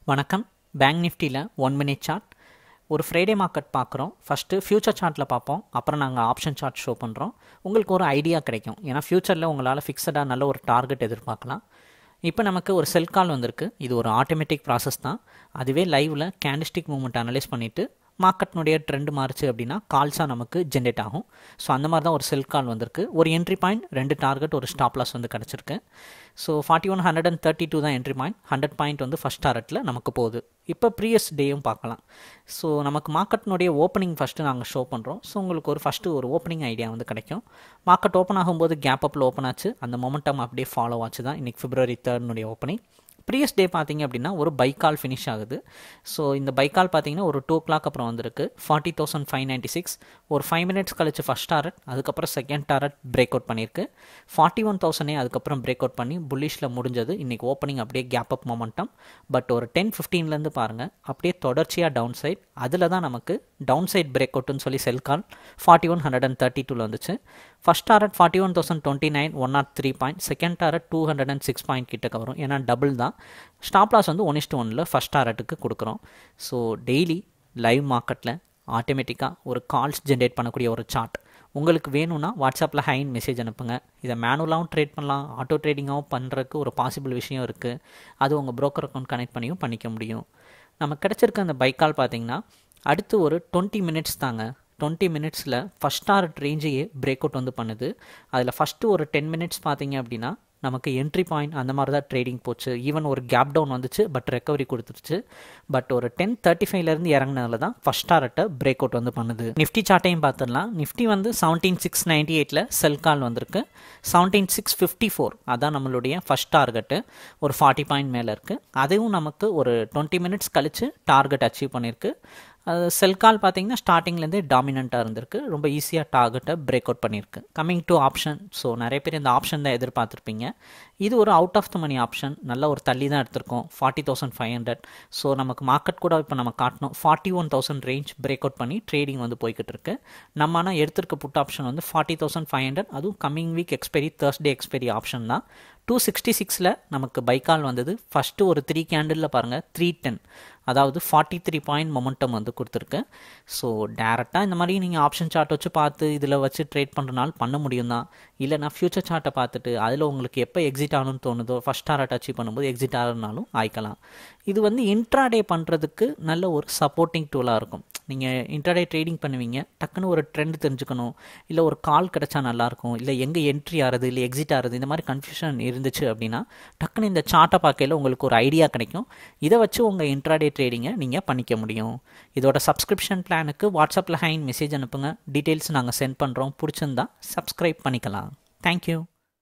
வணக்கம் பேங்க் நிஃப்டியில் one minute chart ஒரு ஃப்ரைடே மார்க்கெட் பார்க்குறோம் ஃபஸ்ட்டு ஃபியூச்சர் சார்ட்டில் பார்ப்போம் அப்புறம் நாங்கள் ஆப்ஷன் சார்ட் ஷோ பண்ணுறோம் உங்களுக்கு ஒரு ஐடியா கிடைக்கும் ஏன்னா ஃப்யூச்சரில் உங்களால் ஃபிக்ஸடாக நல்ல ஒரு டார்கெட் எதிர்பார்க்கலாம் இப்போ நமக்கு ஒரு செல் கால் வந்திருக்கு இது ஒரு ஆட்டோமேட்டிக் ப்ராசஸ் தான் அதுவே லைவில் கேண்டிஸ்டிக் மூவ்மெண்ட் அனலைஸ் பண்ணிவிட்டு மார்க்கெட்னுடைய ட்ரெண்ட் மாறுச்சு அப்படின்னா கால்ஸாக நமக்கு ஜென்ரேட் ஆகும் ஸோ அந்த மாதிரி தான் ஒரு செல் கால் வந்திருக்கு ஒரு என்ட்ரி பாயிண்ட் ரெண்டு டார்கெட் ஒரு ஸ்டாப் லாஸ் வந்து கிடச்சிருக்கு so forty one hundred and thirty two தான் என்ட்ரி பாயிண்ட் ஹண்ட்ரட் பாயிண்ட் வந்து ஃபஸ்ட் டாரட்டில் நமக்கு போகுது இப்போ ப்ரீவியஸ் டேயும் பார்க்கலாம் ஸோ நமக்கு மார்க்கெட்னுடைய ஓப்பனிங் ஃபஸ்ட்டு நாங்கள் ஷோ பண்ணுறோம் ஸோ உங்களுக்கு ஒரு ஃபஸ்ட்டு ஒரு ஓப்பனிங் ஐடியா வந்து கிடைக்கும் மார்க்கெட் ஓப்பன் ஆகும்போது கேப் அப்பில் ஓப்பன் ஆச்சு அந்த மொமெண்டம் அப்படியே ஃபாலோ ஆச்சு தான் இன்றைக்கி பிப்ரவரி தேர்ட்னுடைய ஓப்பனிங் ப்ரீவியஸ் டே பார்த்தீங்க அப்படின்னா ஒரு பைக்கால் ஃபினிஷ் ஆகுது ஸோ இந்த பைக்கால் பார்த்தீங்கன்னா ஒரு டூ கிளாக் அப்புறம் வந்திருக்கு forty thousand five ninety six ஒரு ஃபைவ் மினிட்ஸ் கழிச்சு ஃபஸ்ட் டாரட் அதுக்கப்புறம் செகண்ட் டாரட் பிரேக் அவுட் பண்ணியிருக்கு ஃபார்ட்டி ஒன் தௌசண்டே அதுக்கப்புறம் பிரேக் அவுட் பண்ணி புல்லிஷில் முடிஞ்சது இன்றைக்கி ஓப்பனிங் அப்படியே கேப் அப் மொமெண்டம் பட் ஒரு டென் ஃபிஃப்டீன்லேருந்து பாருங்கள் அப்படியே தொடர்ச்சியாக டவுன் சைட் அதில் தான் நமக்கு டவுன் சைட் பிரேக் அவுட்னு சொல்லி sell call forty one hundred and thirty டூவில் வந்துச்சு first target forty one thousand twenty nine one not three point second target two hundred and six point கிட்டக்க வரும் ஏன்னா டபுள் தான் ஸ்டாப் லாஸ் வந்து one is to ஒனில் ஃபஸ்ட் டாரட்டுக்கு கொடுக்குறோம் so daily live மார்க்கெட்டில் ஆட்டோமேட்டிக்காக ஒரு கால்ஸ் ஜென்ரேட் பண்ணக்கூடிய ஒரு சார்ட் உங்களுக்கு வேணும்னா வாட்ஸ்அப்பில் ஹைன் மெசேஜ் அனுப்புங்க இதை மேனுவலாகவும் ட்ரேட் பண்ணலாம் ஆட்டோ ட்ரேடிங்காகவும் பண்ணுறதுக்கு ஒரு பாசிபிள் விஷயம் இருக்குது அது உங்கள் ப்ரோக்கர் அக்கௌண்ட் கனெக்ட் பண்ணியும் பண்ணிக்க முடியும் நமக்கு கிடச்சிருக்க அந்த பைக் கால் பார்த்தீங்கன்னா அடுத்து ஒரு டுவெண்ட்டி மினிட்ஸ் தாங்க டுவெண்ட்டி மினிட்ஸில் ஃபஸ்ட் டாரட் ரேஞ்சையே பிரேக் அவுட் வந்து பண்ணுது அதில் ஃபஸ்ட்டு ஒரு டென் மினிட்ஸ் பார்த்தீங்க அப்படின்னா நமக்கு என்ட்ரி பாயிண்ட் அந்த மாதிரி தான் ட்ரேடிங் போச்சு ஈவன் ஒரு கேப் டவுன் வந்துச்சு பட் ரெக்கவரி கொடுத்துருச்சு பட் ஒரு டென் தேர்ட்டி ஃபைவ்லேருந்து இறங்கினதுல தான் ஃபஸ்ட் டாரட்டை பிரேக் அவுட் வந்து பண்ணுது நிஃப்டி சார்ட்டையும் பார்த்துடலாம் நிஃப்டி வந்து செவன்டீன் சிக்ஸ் நைன்டி எயிட்டில் செல் கால் வந்திருக்கு செவன்டீன் சிக்ஸ் ஃபிஃப்டி ஃபோர் அதான் நம்மளுடைய ஃபஸ்ட் டார்கெட்டு ஒரு ஃபார்ட்டி பாயிண்ட் மேலே இருக்குது அதுவும் நமக்கு ஒரு டுவெண்ட்டி மினிட்ஸ் கழித்து டார்கெட் அச்சீவ் பண்ணியிருக்கு அது செல் கால் பார்த்தீங்கன்னா ஸ்டார்டிங்லேருந்தே டாமினண்ட்டாக இருந்திருக்கு ரொம்ப ஈஸியாக டார்கெட்டை பிரேக் அவுட் பண்ணியிருக்கு கம்மிங் டு ஆப்ஷன் ஸோ நிறைய பேர் இந்த ஆப்ஷன் தான் எதிர்பார்த்துருப்பீங்க இது ஒரு out of the money option நல்ல ஒரு தள்ளி தான் எடுத்திருக்கோம் forty thousand five hundred so நமக்கு மார்க்கெட் கூட இப்போ நம்ம காட்டணும் forty one thousand range break out பண்ணி ட்ரேடிங் வந்து போய்கிட்டு இருக்கு நம்ம ஆனால் எடுத்திருக்க புட் ஆப்ஷன் வந்து ஃபார்ட்டி தௌசண்ட் ஃபைவ் ஹண்ட்ரட் அதுவும் coming week expiry Thursday expiry option தான் டூ சிக்ஸ்டி சிக்ஸில் நமக்கு பைக்கால் வந்தது ஃபஸ்ட்டு ஒரு த்ரீ கேண்டிலில் பாருங்கள் த்ரீ டென் அதாவது ஃபார்ட்டி த்ரீ பாயிண்ட் மொமெண்டம் வந்து கொடுத்துருக்கு ஸோ டேரெக்டாக இந்த மாதிரி நீங்கள் ஆப்ஷன் சார்ட் வச்சு பார்த்து இதில் வச்சு ட்ரேட் பண்ணுறனால பண்ண முடியும் தான் இல்லைனா ஃபியூச்சர் சார்ட்டை பார்த்துட்டு அதில் உங்களுக்கு எப்போ எக்ஸிட் ஆகணும்னு தோணுதோ ஃபஸ்ட் டாரட் அச்சீவ் பண்ணும்போது எக்ஸிட் ஆகிறனாலும் ஆயிக்கலாம் இது வந்து இன்ட்ராடே பண்ணுறதுக்கு நல்ல ஒரு சப்போர்ட்டிங் டூலாக இருக்கும் நீங்கள் இன்ட்ராடே ட்ரேடிங் பண்ணுவீங்க டக்குன்னு ஒரு ட்ரெண்ட் தெரிஞ்சுக்கணும் இல்லை ஒரு கால் கிடச்சா நல்லாயிருக்கும் இல்லை எங்கே என்ட்ரி ஆகிறது இல்லை எக்ஸிட் ஆகிறது இந்த மாதிரி கன்ஃபியூஷன் இருந்துச்சு அப்படின்னா டக்குன்னு இந்த சார்ட்டை பார்க்கையில் உங்களுக்கு ஒரு ஐடியா கிடைக்கும் இதை வச்சு உங்கள் இன்ட்ராடே ட்ரேடிங்கை நீங்கள் பண்ணிக்க முடியும் இதோட சப்ஸ்கிரிப்ஷன் பிளானுக்கு வாட்ஸ்அப்பில் ஹைன் மெசேஜ் அனுப்புங்க டீட்டெயில்ஸ் நாங்கள் சென்ட் பண்ணுறோம் பிடிச்சிருந்தா சப்ஸ்கிரைப் பண்ணிக்கலாம் தேங்க்யூ